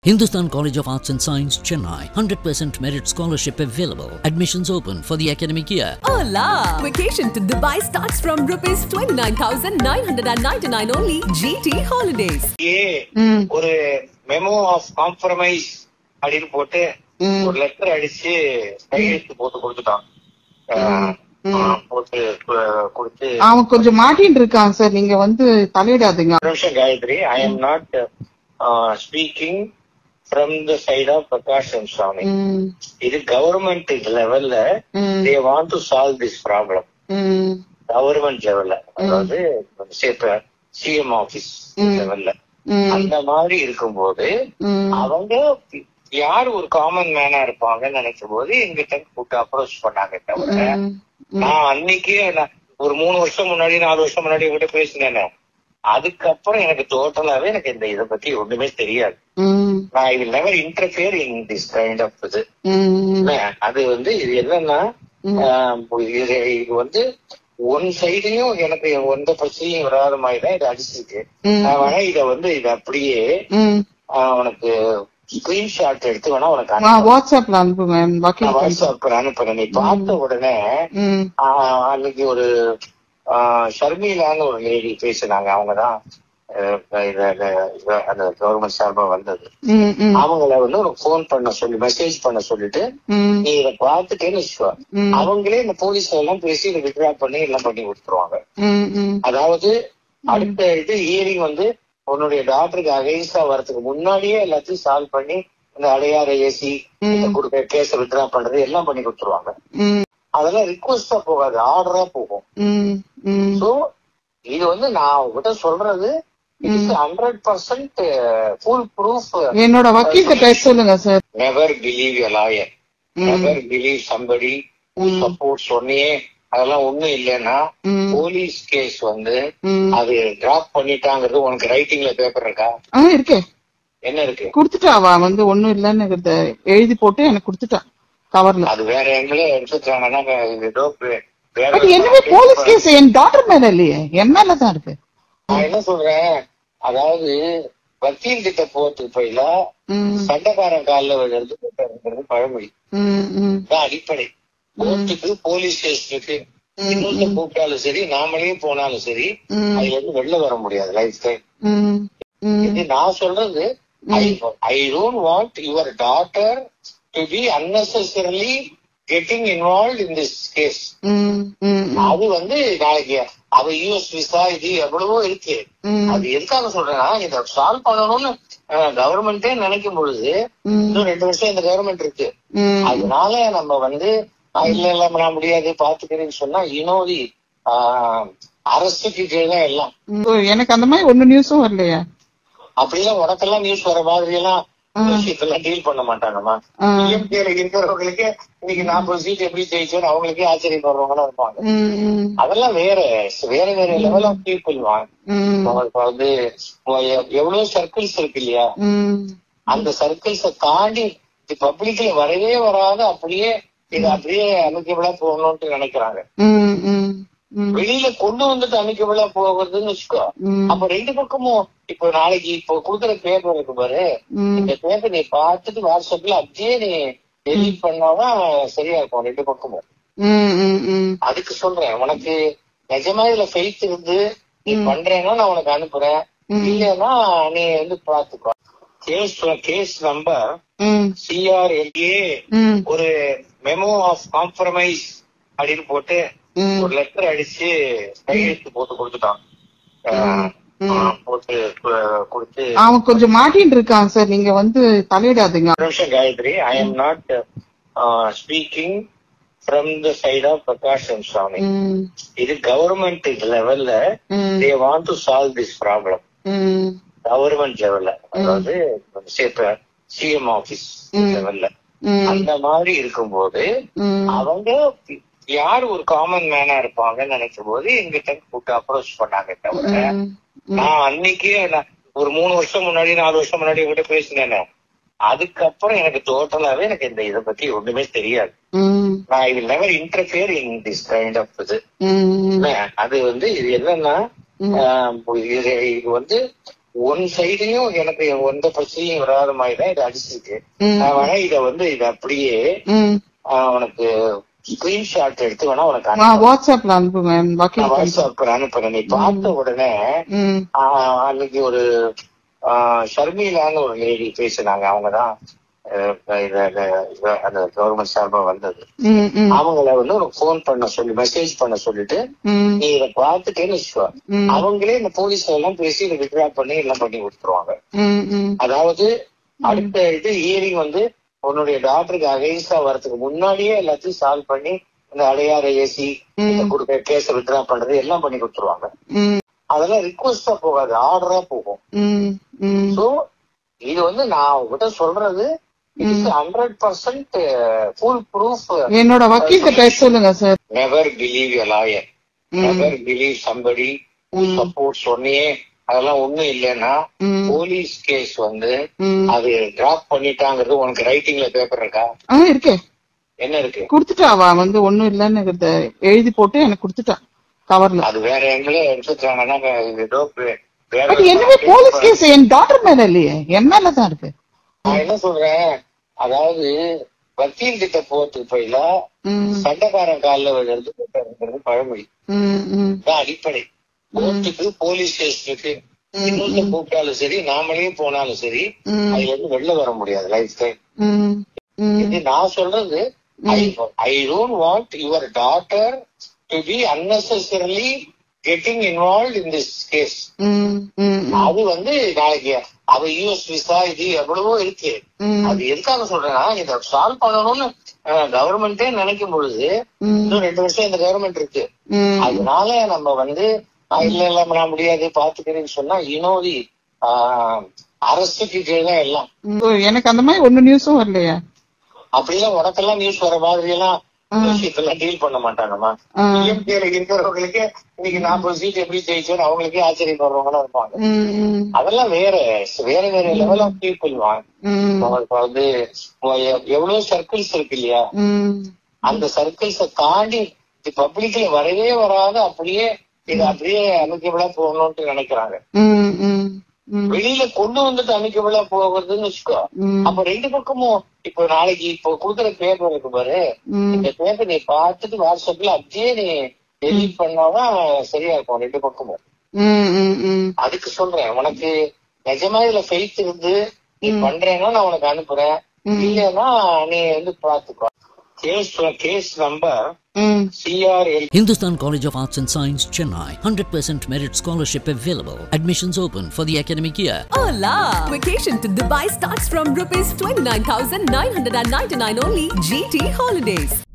Hindustan College of Arts and Science, Chennai. 100% merit scholarship available. Admissions open for the academic year. Hola! Vacation to Dubai starts from rupees 29,999 only. GT Holidays. ஏ ஒரு memo of compromise அப்படின்னு போட்டு ஒரு letter அடிச்சு கையெழுத்து போட்டு கொடுத்துட்டான் அஹ், அஹ், போட்டு கு- கொடுத்து அவன் கொஞ்சம் மாட்டின்னு இருக்கான் சார் நீங்க வந்து தலையிடாதீங்க ஒரு நிமிஷம் Gayathri I am not speaking from the side of Prakash Swamy hmm, இது கவர்மெண்ட் லெவல்ல hmm, they want to solve this problem hmm, government லெவல்ல அதாவது சிஎம் ஆபீஸ் ம். லெவல்ல ம், அந்த மாதிரி இருக்கும்போது ம், அவங்க யார் ஒரு காமன் மேனா இருப்பாங்கன்னு நினைக்கும் போது எங்கிட்ட கூப்பிட்டு அப்ரோச் பண்ணாங்க தவிர ம், நான் அன்னைக்கே நான் ஒரு மூணு வருஷம் முன்னாடி நாலு வருஷம் முன்னாடி உங்ககிட்ட பேசினேன் அதுக்கப்புறம் எனக்கு டோட்டலாவே எனக்கு இந்த இதை பத்தி ஒண்ணுமே தெரியாது ம், நான் இது never interfere in this kind of இது ம், என்ன, அது வந்து இது என்னன்னா ஆஹ், இது இது வந்து ஒன் சைடையும் எனக்கு எந்த பிரச்சனையும் வராத மாதிரி தான் இது அடிச்சிருக்கு ம். நான் வேணா இத வந்து இது அப்படியே ம். ஆஹ், உனக்கு ஸ்கிரீன்ஷாட் எடுத்து வேணா உனக்கு ஆ, அனுப்புறேன். வாட்ஸ்அப்ல அனுப்புங்க நான் வக்கீல் வாட்ஸ்அப்ல அனுப்புறேன் நீ பார்த்த உடனே ம், ஆஹ், அன்னைக்கு ஒரு ஆஹ், ஷர்மிலான்னு ஒரு லேடி பேசினாங்க அவங்கதான் ஆஹ், இத- இத- இத- அந்த கவர்மெண்ட் சார்பா வந்தது ம், ம், அவங்கள வந்து ஒரு போன் பண்ண சொல்லி மெசேஜ் பண்ண சொல்லிட்டு ம், நீ இத பார்த்துட்டேன்னு வச்சுக்கோ ம். அவங்களே இந்த போலீஸ் எல்லாம் பேசி இதை வித்ரா பண்ணி எல்லாம் பண்ணி கொடுத்துருவாங்க ம், ம், அதாவது அடுத்த இது ஹியரிங் வந்து உன்னுடைய டாக்டருக்கு அகைன்ஸ்டா வரதுக்கு முன்னாடியே எல்லாத்தையும் சால்வ் பண்ணி இந்த அடையாறு ஏசி கொடுக்க கேஸ வித்ரா பண்றது எல்லாம் பண்ணி கொடுத்துருவாங்க ம், அதெல்லாம் ரிக்வஸ்டா போகாது ஆர்டரா போகும் ம், ம், சோ இது வந்து நான் உங்ககிட்ட சொல்றது ஹண்ட்ரட் பர்சன்ட் ஃபுல் ப்ரூஃப் என்னோட வக்கீல்கிட்ட பேச சொல்லுங்க sir never believe a lawyer never believe somebody support சொன்னியே அதெல்லாம் ஒண்ணும் இல்லைன்னா ம். போலீஸ் கேஸ் வந்து ம். அது டிராப் பண்ணிட்டாங்கிறது உனக்கு ரைட்டிங்ல பேப்பர் இருக்கா ஆ இருக்கே என்ன இருக்கு குடுத்துட்டா அவ வந்து ஒண்ணும் இல்லன்னு இத எழுதி போட்டு எனக்கு குடுத்துட்டான் கவர்ல அது வேற எங்களே எடுத்துட்டாங்கன்னா இது ஏதோ வே- வேற பட் என்னவே போலீஸ் கேஸ் என் டாக்டர் மேல இல்லையே என் மேல தான் இருக்கு நான் என்ன சொல்றேன் அதாவது வக்கீல் கிட்ட போறதுக்கு போயில ம், சண்டைக்காரன் காலில் விழுறது பழமொழி ம், ம், தான் அடிப்படை கோர்ட்டுக்கு போலீஸ் ஸ்டேஷனுக்கு இன்னொரு கூப்பிட்டாலும் சரி நாமளே போனாலும் சரி ம். அதுல இருந்து வெளில வர முடியாது லைஃப் டைம் ம், ம், இது நான் சொல்றது I don't want your daughter to be unnecessarily getting involve in this case hmm, hmm, அது வந்து நாளைக்கு அவ யூஎஸ் விசா இது எவ்வளவோ இருக்கு ம், அது எதுக்காக சொல்றேன்னா இதை சால்வ் பண்ணணும்னு கவர்மெண்டே நினைக்கும் பொழுது ம், இன்னும் ரெண்டு வருஷம் இந்த கவர்மெண்ட் இருக்கு ம், அதனால நம்ம வந்து ஆஹ் இல்ல இல்ல நான் முடியாது பாத்துக்கிறேன்னு சொன்னா இனோதி அரசுக்கு கீழே தான் எல்லாம் ம். எனக்கு அந்த மாதிரி ஒண்ணு நியூஸும் வரலையே அப்படிலாம் உனக்கெல்லாம் நியூஸ் வர மாதிரி எல்லாம் விஷயத்தெல்லாம் டீல் பண்ண மாட்டாங்கம்மா ஆ. டிஎம்கேல இருக்கிறவங்களுக்கு இன்னைக்கு நாற்பது சீட் எப்படி ஜெயிச்சோன்னு அவங்களுக்கே ஆச்சரியப்படுறவங்களும் இருப்பாங்க ம், ம், அதெல்லாம் வேற வேற வேற லெவல் ஆஃப் பீப்புள் ம், இப்ப வந்து எ- எவ்வளவு சர்க்கிள்ஸ் இருக்கு இல்லையா ம், அந்த சர்க்கிள்ஸ தாண்டி பப்ளிக்ல வரவே வராத அப்படியே இது அப்படியே அமைக்கபிளா போகணும்னு நினைக்கிறாங்க ம், ம், ம், வெளியில கொண்டு வந்துட்டு அமைக்கபிளா போகிறதுன்னு வச்சுக்கோ ம், அப்ப ரெண்டு பக்கமும் இப்போ நாளைக்கு இப்போ குடுக்குற பேப்பர் இருக்கு பாரு ம், இந்த பேப்பர் நீ பார்த்துட்டு வாட்ஸ்அப்ல அப்படியே நீ டெலிட் பண்ணாதான் சரியா இருக்கும் ரெண்டு பக்கமும் ம், ம், ம், அதுக்கு சொல்றேன் உனக்கு நிஜமா இதுல ஃபெய்த் இருந்து நீ பண்றேன்னா நான் உனக்கு அனுப்புறேன் இல்லைன்னா நீ வந்து பாத்துக்கோ கேஸ் கேஸ் நம்பர் ம், சிஆர்எல்ஏ ம், ஒரு மெமோ ஆஃப் காம்ப்ரமைஸ் அப்படின்னு போட்டு ம். ஒரு லெட்டர் அடிச்சு கையெழுத்து போட்டு கொடுத்துட்டான் அஹ், அஹ், போட்டு கு- கொடுத்து அவன் கொஞ்சம் மாட்டின்னு இருக்கான் சார் நீங்க வந்து தலையிடாதீங்க ஒரு நிமிஷம் Gayathri I am not speaking from the side of Prakash Swamy hmm, இது கவர்மெண்ட் லெவல்ல hmm, they want to solve this problem hmm, government லெவல்ல அதாவது சிஎம் ஆபீஸ் லெவல்ல ம், அந்த மாதிரி இருக்கும்போது ம், அவங்க யார் ஒரு காமன் மேனா இருப்பாங்கன்னு நினைக்கும் போது எங்கிட்ட கூப்பிட்டு அப்ரோச் பண்ணாங்க தவிர ம், நான் அன்னைக்கே நான் ஒரு மூணு வருஷம் முன்னாடி நாலு வருஷம் முன்னாடி உங்ககிட்ட பேசினேன் அதுக்கப்புறம் எனக்கு டோட்டலாவே எனக்கு இந்த இதை பத்தி ஒண்ணுமே தெரியாது ம், நான் இது never interfere in this kind of இது ம், என்ன, அது வந்து இது என்னன்னா ஆஹ், இது இது வந்து ஒன் சைடுலயும் எனக்கு எந்த பிரச்சனையும் வராத மாதிரி தான் இதை அடிச்சிருக்கு ம். நான் வேணா இத வந்து இத அப்படியே ம் ஆஹ், உனக்கு ஸ்கிரீன்ஷாட் எடுத்து வேணா உனக்கு ஆ, அனுப்புறேன். வாட்ஸ்அப்ல அனுப்புங்க நான் வக்கீல் பண்றேன். வாட்ஸ்அப்ல அனுப்புறேன் நீ பார்த்த உடனே ம் ஆஹ், அன்னைக்கு ஒரு ஆஹ், ஷர்மிலான்னு ஒரு லேடி பேசினாங்க அவங்கதான் அஹ், இத- இத- இத- அந்த கவர்மெண்ட் சார்பா வந்தது ம் ம் அவங்கள வந்து உனக்கு போன் பண்ண சொல்லி மெசேஜ் பண்ண சொல்லிட்டு ம் நீ இதை பார்த்துட்டேன்னு வச்சுக்கோ ம். அவங்களே இந்த போலீஸ்ல எல்லாம் பேசி இதை வித்ரா பண்ணி எல்லாம் பண்ணி கொடுத்துருவாங்க ம் ம் அதாவது அடுத்த இது ஹியரிங் வந்து உன்னுடைய டாக்டருக்கு அகைன்ஸ்டா வரதுக்கு முன்னாடியே எல்லாத்தையும் சால்வ் பண்ணி இந்த அடையாறு ஏசி கொடுக்க கேஸ வித்ரா பண்றது எல்லாம் பண்ணி கொடுத்துருவாங்க ம் அதெல்லாம் ரிக்வஸ்டா போகாது ஆர்டரா போகும் ம் ம் சோ இது வந்து நான் உங்ககிட்ட சொல்றது ஹண்ட்ரட் பர்சன்ட் ஃபுல் ப்ரூஃப் என்னோட வக்கீல்கிட்ட பேச சொல்லுங்க sir never believe a lawyer never believe somebody support சொன்னியே அதெல்லாம் ஒண்ணும் இல்லைன்னா ம். போலீஸ் கேஸ் வந்து ம் அது டிராப் பண்ணிட்டாங்கிறது உனக்கு ரைட்டிங்ல பேப்பர் இருக்கா ஆ இருக்கே என்ன இருக்கு குடுத்துட்டா அவ வந்து ஒண்ணும் இல்லன்னு இருக்கிறத எழுதி போட்டு எனக்கு குடுத்துட்டா கவர்ல அது வேற எங்கேயும் எடுத்துட்டாங்கன்னா இது ஏதோ வே- வேற பட் என்னவே போலீஸ் கேஸ் என் டாக்டர் மேல இல்லையே என் மேல தான் இருக்கு நான் என்ன சொல்றேன் அதாவது வக்கீல் கிட்ட போறதுக்கு போயில ம் சண்டைக்காரன் காலில் விழுறது பழமொழி ம் ம் தான் அடிப்படை கோர்ட்டுக்கு போலீஸ் ஸ்டேஷனுக்கு இன்னொன்னு கூப்பிட்டாலும் சரி நாமளே போனாலும் சரி ம். அதுல இருந்து வெளில வர முடியாது லைஃப் டைம் ம் ம் இது நான் சொல்றது I I don't want your daughter to be unnecessarily getting involve in this case hmm hmm அது வந்து நாளைக்கு அவ யூஎஸ் விசா இது எவ்வளவோ இருக்கு ம். அது எதுக்காக சொல்றேன்னா இத சால்வ் பண்ணணும்னு கவர்மெண்டே நினைக்கும் பொழுது ம். இன்னும் ரெண்டு வருஷம் இந்த கவர்மெண்ட் இருக்கு ம் அதனால நம்ம வந்து ஆ, இல்ல இல்ல நான் முடியாது பாத்துக்கிறேன்னு சொன்னா இனோதி அரசுக்கு கீழே தான் எல்லாம் ம். எனக்கு அந்த மாதிரி ஒண்ணு நியூஸும் வரலையா அப்படிலாம் உனக்கெல்லாம் நியூஸ் வர மாதிரி எல்லாம் விஷயத்தெல்லாம் டீல் பண்ண மாட்டாங்கம்மா ஆ. டிஎம்கேல இருக்கிறவங்களுக்கு இன்னைக்கு நாற்பது சீட் எப்படி ஜெயிச்சோன்னு அவங்களுக்கே ஆச்சரியப்படுறவங்களும் இருப்பாங்க ம் ம் அதெல்லாம் வேற வேற வேற லெவல் ஆஃப் பீப்புள் வாங்க ம் இப்ப வந்து எ- எவ்வளவு சர்க்கிள்ஸ் இருக்கு இல்லையா ம் அந்த சர்க்கிள்ஸ தாண்டி பப்ளிக்ல வரவே வராத அப்படியே இது அப்படியே அமைக்கபிளா போகணும்னு நினைக்கிறாங்க ம் ம் ம் வெளியில கொண்டு வந்துட்டு அமைக்கபிளா போகிறதுன்னு வச்சுக்கோ ம். அப்ப ரெண்டு பக்கமும் இப்போ நாளைக்கு இப்போ கொடுக்குற பேப்பர் இருக்கு பாரு ம். இந்த பேப்பர் நீ பார்த்துட்டு வாட்ஸ்அப்ல அப்படியே நீ டெலிட் பண்ணாதான் சரியா இருக்கும் ரெண்டு பக்கமும் ம் ம் ம் அதுக்கு சொல்றேன் உனக்கு நிஜமா இதுல ஃபெய்த் இருந்து நீ பண்றேன்னா நான் உனக்கு அனுப்புறேன் இல்லைன்னா நீ வந்து பாத்துக்கோ case case number hmm CRL Hindustan College of Arts and Science, Chennai. 100% merit scholarship available. Admissions open for the academic year. Hola! Vacation to Dubai starts from rupees 29,999 only. GT Holidays.